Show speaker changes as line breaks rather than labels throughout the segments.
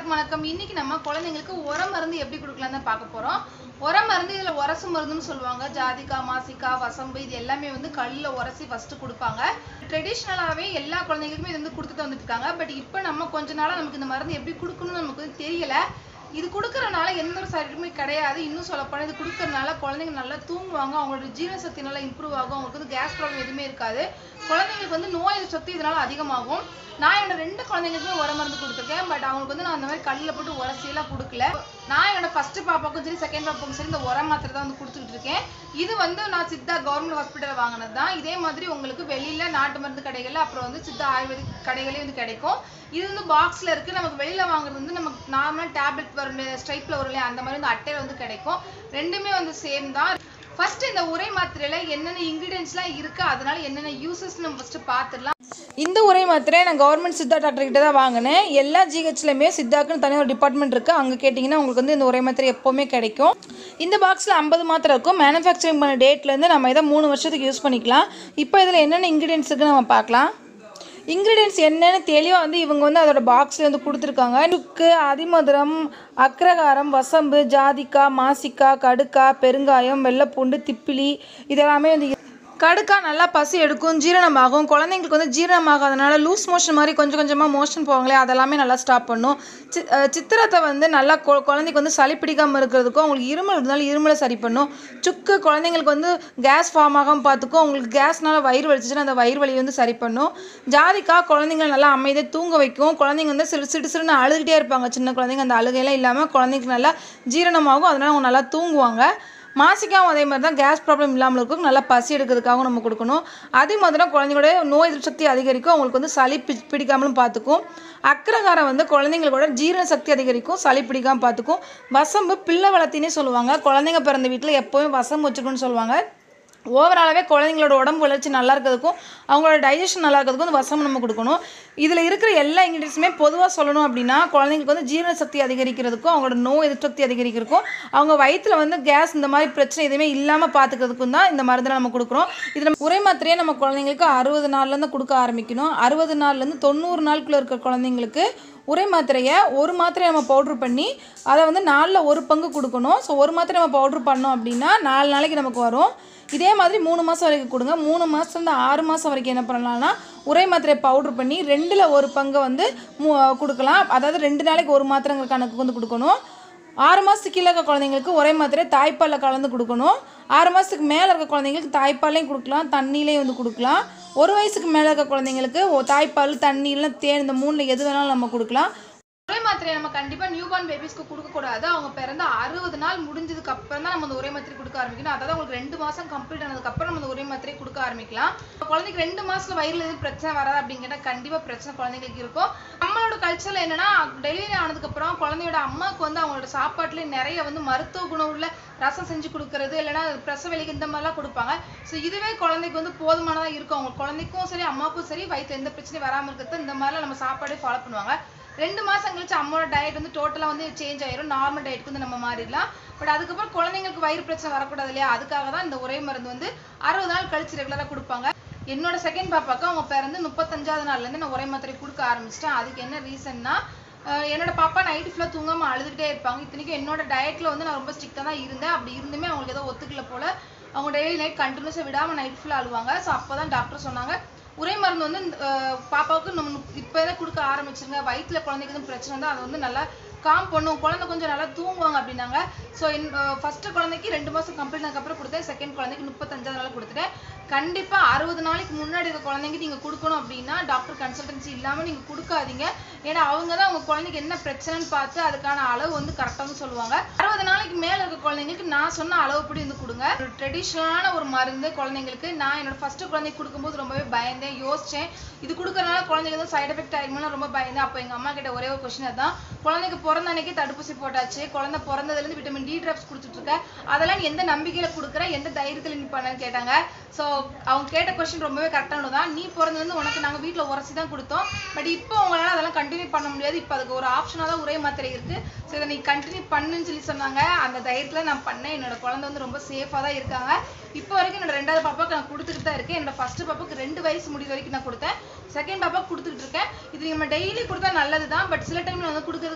எல்லாருக்கும் வணக்கம் இன்னைக்கு நம்ம குழந்தைங்களுக்கு உர மருந்து எப்படி கொடுக்கலாம் தான் பார்க்க போறோம் உர மருந்து இதுல உரசு மருந்துன்னு சொல்லுவாங்க ஜாதிக்காய் மாசிக்காய் வசம்பு இது எல்லாமே வந்து கல்லில் உரசி ஃபர்ஸ்ட் கொடுப்பாங்க ட்ரெடிஷ்னலாகவே எல்லா குழந்தைங்களுக்குமே இது வந்து கொடுத்துட்டு வந்துட்டு இருக்காங்க பட் இப்போ நம்ம கொஞ்ச நாளா நமக்கு இந்த மருந்து எப்படி கொடுக்கணும்னு நமக்கு வந்து தெரியல இது கொடுக்கறனால எந்த ஒரு சைடுமே கிடையாது இன்னும் சொல்லப்போனால் இது கொடுக்கறனால குழந்தைங்க நல்லா தூங்குவாங்க அவங்களோட ஜீரண சக்தி நல்லா இம்ப்ரூவ் ஆகும் அவங்களுக்கு வந்து கேஸ் ப்ராப்ளம் எதுவுமே இருக்காது குழந்தைங்களுக்கு வந்து நோய் எதிர்ப்பு சக்தி இதனால அதிகமாகும் நான் என்னோட ரெண்டு குழந்தைங்களுக்குமே உர மருந்து கொடுத்துருக்கேன் பட் அவங்களுக்கு வந்து நான் அந்த மாதிரி கல்லில் போட்டு உரசியெல்லாம் கொடுக்கல நான் என்னோட ஃபர்ஸ்ட் பாப்பாக்கும் சரி செகண்ட் பாப்பாக்கும் சரி இந்த உர மாத்திரை தான் வந்து கொடுத்துட்டு இருக்கேன் இது வந்து நான் சித்தா கவர்மெண்ட் ஹாஸ்பிட்டல் வாங்கினது தான் இதே மாதிரி உங்களுக்கு வெளியில நாட்டு மருந்து கடைகள்ல அப்புறம் வந்து சித்தா ஆயுர்வேதிக் கடைகளே வந்து கிடைக்கும் இது வந்து பாக்ஸ்ல இருக்கு நமக்கு வெளியில வாங்குறது வந்து நமக்கு நார்மலா டேப்லெட் வரும் ஸ்ட்ரைப்ல வரும் இல்லையா அந்த மாதிரி வந்து அட்டையில வந்து கிடைக்கும் ரெண்டுமே வந்து சேம் தான் ஃபர்ஸ்ட் இந்த உரை மாத்திரையில என்னென்ன இன்கிரீடியன்ஸ்லாம் இருக்கு அதனால என்னென்ன யூசஸ் நம்ம ஃபர்ஸ்ட் பார்த்துடலாம்
இந்த உரை மாத்திரை நான் கவர்மெண்ட் சித்தா டாக்டர் கிட்ட தான் வாங்கினேன் எல்லா ஜிஹெச்லையுமே சித்தாக்குன்னு தனியாக ஒரு டிபார்ட்மெண்ட் இருக்குது அங்கே கேட்டிங்கன்னா உங்களுக்கு வந்து இந்த உரை மாத்திரை எப்போவுமே கிடைக்கும் இந்த பாக்ஸில் ஐம்பது மாத்திரை இருக்கும் மேனுஃபேக்சரிங் பண்ண டேட்லேருந்து நம்ம இதை மூணு வருஷத்துக்கு யூஸ் பண்ணிக்கலாம் இப்போ இதில் என்னென்ன இன்க்ரீடியன்ஸ் இருக்குன்னு நம்ம பார்க்கலாம் இன்க்ரீடியன்ஸ் என்னன்னு தெளிவாக வந்து இவங்க வந்து அதோட பாக்ஸில் வந்து கொடுத்துருக்காங்க சுக்கு அதிமதுரம் அக்ரகாரம் வசம்பு ஜாதிக்காய் மாசிக்காய் கடுக்காய் பெருங்காயம் வெள்ளைப்பூண்டு திப்பிலி இதெல்லாமே வந்து கடுக்கா நல்லா பசி எடுக்கும் ஜீரணமாகும் குழந்தைங்களுக்கு வந்து ஜீரணமாகாதனால லூஸ் மோஷன் மாதிரி கொஞ்சம் கொஞ்சமாக மோஷன் போவாங்களே அதெல்லாமே நல்லா ஸ்டாப் பண்ணும் சி அஹ் சித்திரத்தை வந்து நல்லா கொ- குழந்தைக்கு வந்து சளி பிடிக்காமல் இருக்கிறதுக்கும் அவங்களுக்கு இருமல் இருந்தாலும் இருமலை சரி பண்ணும் சுக்கு குழந்தைங்களுக்கு வந்து கேஸ் ஃபார்ம் ஆகாமல் பார்த்துக்கும் அவங்களுக்கு கேஸ்னால வயிறு வலிச்சுன்னா அந்த வயிறு வலியை வந்து சரி பண்ணும் ஜாதிக்காய் குழந்தைங்களை நல்லா அமைதியாக தூங்க வைக்கும் குழந்தைங்க வந்து சிறு சிறு சிறுன்னு அழுதுகிட்டே இருப்பாங்க சின்ன குழந்தைங்க அந்த அழுகையெல்லாம் இல்லாமல் குழந்தைங்களுக்கு நல்லா ஜீரணமாகும் அதனால அவங்க நல்லா தூங்குவாங்க மாசிக்காவும் அதே மாதிரி தான் கேஸ் ப்ராப்ளம் இல்லாமல் இருக்கும் நல்லா பசி எடுக்கிறதுக்காகவும் நம்ம கொடுக்கணும் அதே மாதிரி தான் குழந்தைங்களோட நோய் எதிர்ப்பு சக்தி அதிகரிக்கும் அவங்களுக்கு வந்து சளி பி பிடிக்காமலும் பார்த்துக்கும் அக்கரகாரம் வந்து குழந்தைங்களோட ஜீரண சக்தி அதிகரிக்கும் சளி பிடிக்காமல் பார்த்துக்கும் வசம்பு பிள்ளை வளர்த்தினே சொல்லுவாங்க குழந்தைங்க பிறந்த வீட்டில் எப்போவும் வசம்பு வச்சுக்கணும்னு சொல்லுவாங்க ஓவராலாகவே குழந்தைங்களோட உடம்பு வளர்ச்சி நல்லா இருக்கிறதுக்கும் அவங்களோட டைஜஷன் நல்லா இருக்கிறதுக்கும் வந்து வசம் நம்ம கொடுக்கணும் இதில் இருக்கிற எல்லா இன்க்ரீடியன்ஸுமே பொதுவாக சொல்லணும் அப்படின்னா குழந்தைங்களுக்கு வந்து ஜீரண சக்தி அதிகரிக்கிறதுக்கும் அவங்களோட நோய் எதிர்ப்பு சக்தி அதிகரிக்கிறதுக்கும் அவங்க வயிற்றில் வந்து கேஸ் இந்த மாதிரி பிரச்சனை எதுவுமே இல்லாமல் பார்த்துக்கிறதுக்கும் தான் இந்த மருந்தை நம்ம கொடுக்குறோம் இதில் உரை மாத்திரையே நம்ம குழந்தைங்களுக்கு அறுபது நாள்லேருந்து கொடுக்க ஆரம்பிக்கணும் அறுபது நாள்லேருந்து தொண்ணூறு நாளுக்குள்ளே இருக்கிற குழந்தைங்களுக்கு உரை மாத்திரையை ஒரு மாத்திரை நம்ம பவுட்ரு பண்ணி அதை வந்து நாலில் ஒரு பங்கு கொடுக்கணும் ஸோ ஒரு மாத்திரை நம்ம பவுட்ரு பண்ணோம் அப்படின்னா நாலு நாளைக்கு நமக்கு வரும் இதே மாதிரி மூணு மாதம் வரைக்கும் கொடுங்க மூணு மாதத்துலேருந்து ஆறு மாதம் வரைக்கும் என்ன பண்ணலாம்னா உரை மாத்திரை பவுட்ரு பண்ணி ரெண்டில் ஒரு பங்கை வந்து மூ கொடுக்கலாம் அதாவது ரெண்டு நாளைக்கு ஒரு மாத்திரைங்கிற கணக்கு வந்து கொடுக்கணும் ஆறு மாதத்துக்கு கீழே இருக்க குழந்தைங்களுக்கு ஒரே மாத்திரை தாய்ப்பாலில் கலந்து கொடுக்கணும் ஆறு மாதத்துக்கு மேலே இருக்க குழந்தைங்களுக்கு தாய்ப்பாலையும் கொடுக்கலாம் தண்ணியிலையும் வந்து கொடுக்கலாம் ஒரு வயசுக்கு மேலே இருக்க குழந்தைங்களுக்கு ஒ- தாய்ப்பால் தண்ணி இல்லை தேன் இந்த மூணில் எது வேணாலும் நம்ம கொடுக்கலாம்
உரை மாத்திரையை நம்ம கண்டிப்பா நியூ பார்ன் பேபிஸ்க்கு கொடுக்க கூடாது அவங்க பிறந்த அறுபது நாள் முடிஞ்சதுக்கு அப்புறம் தான் நம்ம அந்த உரை மாத்திரை கொடுக்க ஆரம்பிக்கணும் அதாவது அவங்களுக்கு ரெண்டு மாசம் கம்ப்ளீட் ஆனதுக்கு அப்புறம் நம்ம அந்த உரை மாத்திரை கொடுக்க ஆரம்பிக்கலாம் குழந்தைக்கு ரெண்டு மாசத்துல வயிறுல எதுவும் பிரச்சனை வராது அப்படிங்கிற கண்டிப்பா பிரச்சனை குழந்தைங்களுக்கு இருக்கும் நம்மளோட கல்ச்சர்ல என்னன்னா டெலிவரி ஆனதுக்கு அப்புறம் குழந்தையோட அம்மாவுக்கு வந்து அவங்களோட சாப்பாட்டுல நிறைய வந்து மருத்துவ குணம் உள்ள ரசம் செஞ்சு கொடுக்கறது இல்லைன்னா பிரசவலிக்கு இந்த மாதிரிலாம் கொடுப்பாங்க ஸோ இதுவே குழந்தைக்கு வந்து போதுமானதா இருக்கும் அவங்க குழந்தைக்கும் சரி அம்மாவுக்கும் சரி வயிற்றுல எந்த பிரச்சனையும் வராம இருக்கிறது இந்த மாதிரிலாம் நம்ம சாப்பாடே ஃபாலோ பண்ணுவாங்க ரெண்டு மாசம் கழிச்சு அம்மாவோட டயட் வந்து டோட்டலா வந்து சேஞ்ச் ஆயிரும் நார்மல் டயட்க்கு வந்து நம்ம மாறிடலாம் பட் அதுக்கப்புறம் குழந்தைங்களுக்கு வயிறு பிரச்சனை வரக்கூடாது இல்லையா அதுக்காக தான் இந்த ஒரே மருந்து வந்து அறுபது நாள் கழிச்சு ரெகுலரா கொடுப்பாங்க என்னோட செகண்ட் பாப்பாக்கு அவங்க பிறந்து முப்பத்தஞ்சாவது நாள்ல இருந்து நான் ஒரே மாத்திரை கொடுக்க ஆரம்பிச்சிட்டேன் அதுக்கு என்ன ரீசன்னா என்னோட பாப்பா நைட்டு ஃபுல்லாக தூங்காம அழுதுகிட்டே இருப்பாங்க இத்தனைக்கும் என்னோட டயட்ல வந்து நான் ரொம்ப ஸ்ட்ரிக்டாக தான் இருந்தேன் அப்படி இருந்துமே அவங்களுக்கு ஏதோ ஒத்துக்கல போல அவங்க டெய்லி நைட் கண்டினியூஸாக விடாம நைட் ஃபுல்லாக அழுவாங்க ஸோ அப்பதான் டாக்டர் சொன்னாங்க உரை மருந்து வந்து இந்த, அஹ், பாப்பாவுக்கு நம்ம இப்போதே கொடுக்க ஆரம்பிச்சிருங்க வயிற்றுல குழந்தைக்கு எதுவும் பிரச்சனை இருந்தால் அதை வந்து நல்லா காம் பண்ணும் குழந்தை கொஞ்சம் நல்லா தூங்குவாங்க அப்படின்னாங்க ஸோ ஃபர்ஸ்ட் குழந்தைக்கு ரெண்டு மாசம் கம்ப்ளீட் ஆனதுக்கப்புறம் கொடுத்தேன் செகண்ட் குழந்தைக்கு முப்பத்தஞ்சாவது நாள் கொடுத்துட்டேன் கண்டிப்பா அறுபது நாளைக்கு முன்னாடி இருக்க குழந்தைங்க நீங்க கொடுக்கணும் அப்படின்னா டாக்டர் கன்சல்டன்சி இல்லாம நீங்க கொடுக்காதீங்க ஏன்னா அவங்க தான் உங்க குழந்தைக்கு என்ன பிரச்சனைன்னு பார்த்து அதுக்கான அளவு வந்து கரெக்டாக சொல்லுவாங்க அறுபது நாளைக்கு மேல இருக்க குழந்தைங்களுக்கு நான் சொன்ன அளவுப்படி வந்து கொடுங்க ஒரு ட்ரெடிஷ்னலான ஒரு மருந்து குழந்தைங்களுக்கு நான் என்னோட ஃபர்ஸ்ட் குழந்தைக்கு கொடுக்கும்போது ரொம்பவே பயந்தேன் யோசிச்சேன் இது கொடுக்கறதுனால குழந்தைங்க எதுவும் சைடு எஃபெக்ட் ஆயிருமோன்னு ரொம்ப பயந்தேன் அப்போ எங்க அம்மா கிட்ட ஒரே ஒரு கொஸ்டின் அதான் குழந்தைக்கு பிறந்த அன்னைக்கு தடுப்பூசி போட்டாச்சு குழந்தை பிறந்ததுல இருந்து விட்டமின் டி ட்ராப்ஸ் கொடுத்துட்டு இருக்க அதெல்லாம் நீ எந்த நம்பிக்கையில கொடுக்குற எந்த தைரியத்துல நீ பண்ணன்னு கேட்டாங்க ஸோ அவங்க கேட்ட கொஸ்டின் ரொம்பவே கரெக்டானது தான் நீ பிறந்ததுல இருந்து உனக்கு நாங்க வீட்ல உரசி தான் கொடுத்தோம் பட் இப்போ உங்களால அதெல்லாம் கண்டினியூ பண்ண முடியாது இப்போ அதுக்கு ஒரு ஆப்ஷனாக தான் உரை மாத்திரை இருக்கு ஸோ இதை நீ கண்டினியூ பண்ணுன்னு சொல்லி சொன்னாங்க அந்த தைரியத்துல நான் பண்ணேன் என்னோட குழந்தை வந்து ரொம்ப சேஃபாக தான் இருக்காங்க இப்போ வரைக்கும் என்னோட ரெண்டாவது பாப்பாக்கு நான் கொடுத்துக்கிட்டு தான் இருக்கேன் என்னோட ஃபர்ஸ்ட் பாப்பாக்கு ரெண்டு வயசு முடிவு வரைக்கும் நான் கொடுத்தேன் செகண்ட் பாப்பா கொடுத்துக்கிட்டு இருக்கேன் இது நம்ம டெய்லி கொடுத்தா நல்லது தான் பட் சில டைம்ல வந்து கொடுக்கறதுக்கு மறந்துட்டேன்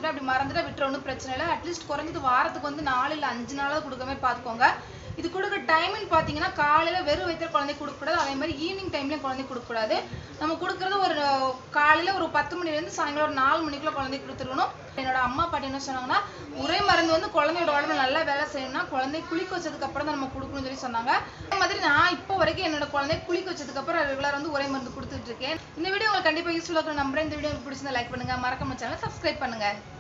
கொடுக்குறேன் அப்படி மறந்துட்டா விட்டுற ஒன்றும் பிரச்சனை இல்லை அட்லீஸ்ட் குறைஞ்சது வாரத்துக்கு வந்து நாலு இல்லை அஞ்சு நாளாவது கொடுக்கவே பார்த்துக்கோங்க இது கொடுக்குற டைமிங் பார்த்தீங்கன்னா காலையில் வெறும் வயிற்றுல குழந்தைக்கு கொடுக்கக்கூடாது அதே மாதிரி ஈவினிங் டைம்லேயும் குழந்தைக்கு கொடுக்கக்கூடாது நம்ம கொடுக்குறது ஒரு காலையில் ஒரு பத்து மணிலேருந்து சாயங்காலம் ஒரு நாலு மணிக்குள்ள குழந்தைக்கு கொடுத்துருக்கணும் என்னோட அம்மா பாட்டி என்ன சொன்னாங்கன்னா உரை மருந்து வந்து குழந்தையோட உடம்புல நல்லா வேலை செய்யணும்னா குழந்தை குளிக்க வச்சதுக்கு அப்புறம் தான் நம்ம கொடுக்கணும்னு சொல்லி சொன்னாங்க அதே மாதிரி நான் இப்போ வரைக்கும் என்னோட குழந்தை குளிக்க வச்சதுக்கு அப்புறம் ரெகுலர் வந்து உரை மருந்து கொடுத்துட்டு இருக்கேன் இந்த வீடியோ உங்களுக்கு கண்டிப்பாக யூஸ்ஃபுல்லாக இருக்கிற நம்புறேன் இந்த வீடியோ உங்களுக்கு பிடிச்சிருந்தா லைக் பண்ணுங்க மறக்காம சேனல் சப்ஸ்கிரைப் பண்ணுங்க